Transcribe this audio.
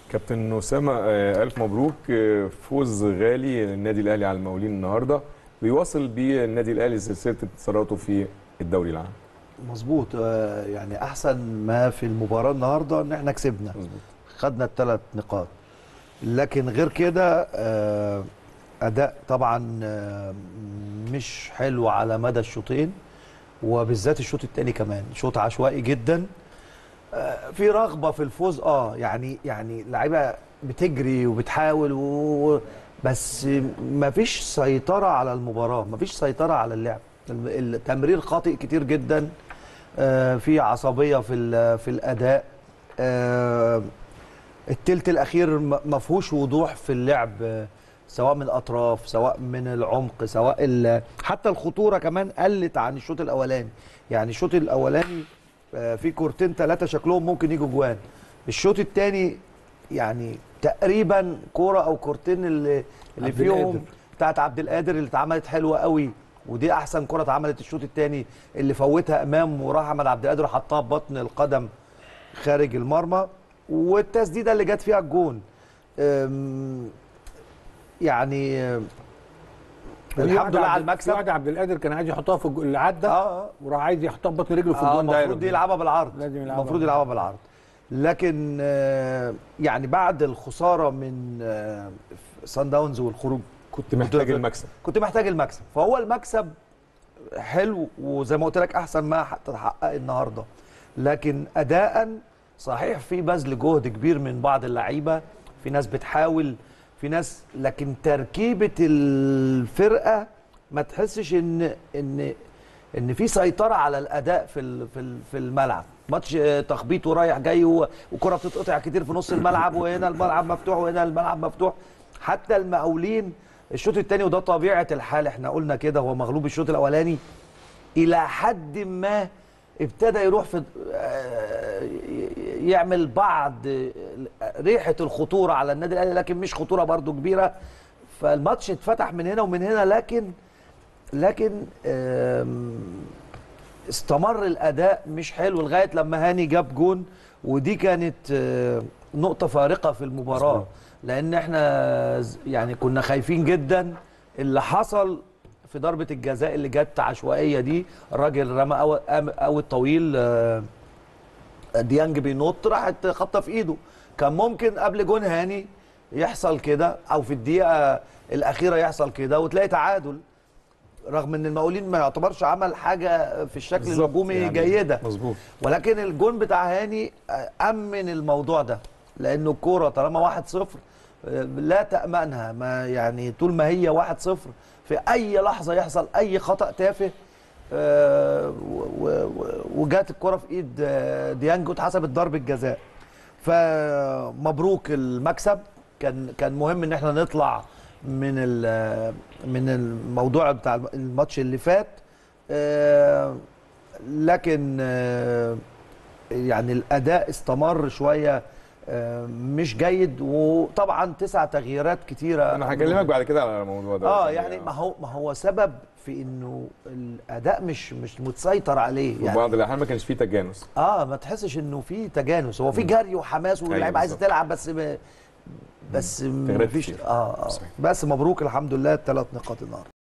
كابتن اسامه آه، الف مبروك آه، فوز غالي للنادي الاهلي على المقاولين النهارده بيواصل بيه النادي الاهلي سلسله انتصاراته في الدوري العام مظبوط آه، يعني احسن ما في المباراه النهارده ان احنا كسبنا مظبوط خدنا الثلاث نقاط لكن غير كده آه، اداء طبعا آه، مش حلو على مدى الشوطين وبالذات الشوط الثاني كمان شوط عشوائي جدا آه، في رغبه في الفوز اه يعني يعني لعيبه بتجري وبتحاول و... بس ما فيش سيطره على المباراه ما فيش سيطره على اللعب الم- التمرير خاطئ كتير جدا آه، في عصبيه في ال- في الاداء آه، التلت الاخير م- ما فيهوش وضوح في اللعب آه، سواء من الاطراف سواء من العمق سواء ال- حتى الخطوره كمان قلت عن الشوط الاولاني يعني الشوط الاولاني آه، في كورتين ثلاثه شكلهم ممكن يجوا جوان الشوط الثاني يعني تقريبا كوره او كورتين اللي اللي عبد فيهم القادر. بتاعت عبد القادر اللي اتعملت حلوه قوي ودي احسن كره اتعملت الشوط الثاني اللي فوتها امام وراح احمد عبد القادر حطها ببطن القدم خارج المرمى والتسديده اللي جت فيها الجون أم، يعني أم، الحمد لله على المكسب واحد عبد القادر كان عايز يحطها في الج- اللي عدى اه وراح عايز يحطها ببطن رجله في آه، الجون دايركت. المفروض يلعبها بالعرض لازم يلعبها المفروض بالعرض. يلعبها بالعرض لكن آه، يعني بعد الخساره من آه، سان داونز والخروج كنت محتاج المكسب كنت محتاج المكسب فهو المكسب حلو وزي ما قلت لك احسن ما تتحقق النهارده لكن اداء صحيح في بذل جهد كبير من بعض اللعيبه في ناس بتحاول في ناس لكن تركيبه الفرقه ما تحسش ان ان ان في سيطره على الاداء في ال- في ال- في الملعب ماتش آه، تخبيط ورايح جاي و- وكره بتتقطع كتير في نص الملعب وهنا الملعب مفتوح وهنا الملعب مفتوح حتى المقاولين الشوط الثاني وده طبيعه الحال احنا قلنا كده هو مغلوب الشوط الاولاني الى حد ما ابتدى يروح في آه، يعمل بعض آه، ريحه الخطوره على النادي الاهلي لكن مش خطوره برضو كبيره فالماتش اتفتح من هنا ومن هنا لكن لكن آم، استمر الاداء مش حلو لغايه لما هاني جاب جون ودي كانت آه، نقطه فارقه في المباراه مظبوط. لان احنا ز- يعني كنا خايفين جدا اللي حصل في ضربه الجزاء اللي جت عشوائيه دي الراجل رمى أو- أم- اوت طويل آه، ديانج بينط راحت خبطه في ايده كان ممكن قبل جون هاني يحصل كده او في الدقيقه الاخيره يحصل كده وتلاقي تعادل رغم ان المقاولين ما يعتبرش عمل حاجه في الشكل بالظبط، الهجومي يعني جيده مظبوط ولكن الجون بتاع هاني آه، امن الموضوع ده لانه الكوره طالما 1-0 آه، لا تامنها ما يعني طول ما هي 1-0 في اي لحظه يحصل اي خطا تافه آه، و- و- وجات الكره في ايد آه، ديانج واتحسبت ضربه جزاء فمبروك المكسب كان كان مهم ان احنا نطلع من ال- من الموضوع بتاع الماتش اللي فات آه، لكن آه، يعني الاداء استمر شويه آه، مش جيد وطبعا تسع تغييرات كتيره انا هكلمك بعد كده على الموضوع ده اه يعني ما هو ما هو سبب في انه الاداء مش مش متسيطر عليه في يعني بعض الاحيان ما كانش فيه تجانس اه ما تحسش انه في تجانس هو في جري وحماس واللعيبه عايزه بالظبط. تلعب بس ب... بس تغييرات مفيش كتير. اه, آه. صحيح. بس مبروك الحمد لله الثلاث نقاط النهارده